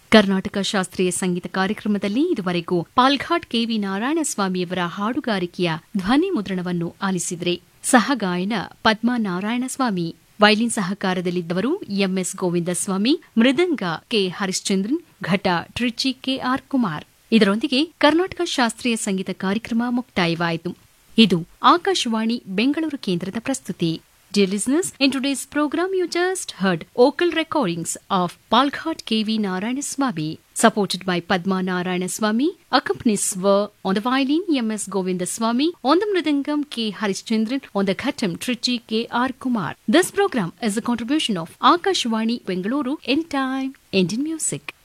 ಕರ್ನಾಟಕ ಶಾಸ್ತ್ರೀಯ ಸಂಗೀತ ಕಾರ್ಯಕ್ರಮದಲ್ಲಿ ಇದುವರೆಗೂ ಪಾಲ್ಘಾಟ್ ಕೆವಿ ನಾರಾಯಣಸ್ವಾಮಿಯವರ ಹಾಡುಗಾರಿಕೆಯ ಧ್ವನಿ ಮುದ್ರಣವನ್ನು ಆಲಿಸಿದ್ರೆ ಸಹಗಾಯನ ಪದ್ಮಾ ನಾರಾಯಣಸ್ವಾಮಿ ವೈಲಿನ್ ಸಹಕಾರದಲ್ಲಿದ್ದವರು ಎಂಎಸ್ ಗೋವಿಂದಸ್ವಾಮಿ ಮೃದಂಗ ಕೆ ಹರಿಶ್ಚಂದ್ರನ್ ಘಟ ಟ್ರಿಚಿ ಕೆಆರ್ ಕುಮಾರ್ ಇದರೊಂದಿಗೆ ಕರ್ನಾಟಕ ಶಾಸ್ತ್ರೀಯ ಸಂಗೀತ ಕಾರ್ಯಕ್ರಮ ಮುಕ್ತಾಯವಾಯಿತು ಇದು ಆಕಾಶವಾಣಿ ಬೆಂಗಳೂರು ಕೇಂದ್ರದ ಪ್ರಸ್ತುತಿ Dear listeners, in today's program you just heard vocal recordings of Palghat KV Narayanaswamy, supported by Padma Narayanaswamy. Accompanies were on the violin M.S. Govindaswamy, on the mridangam K. Harishchandran, on the ghatam Trichy K. R. Kumar. This program is a contribution of Akashwani Bengaluru Anytime Indian Music.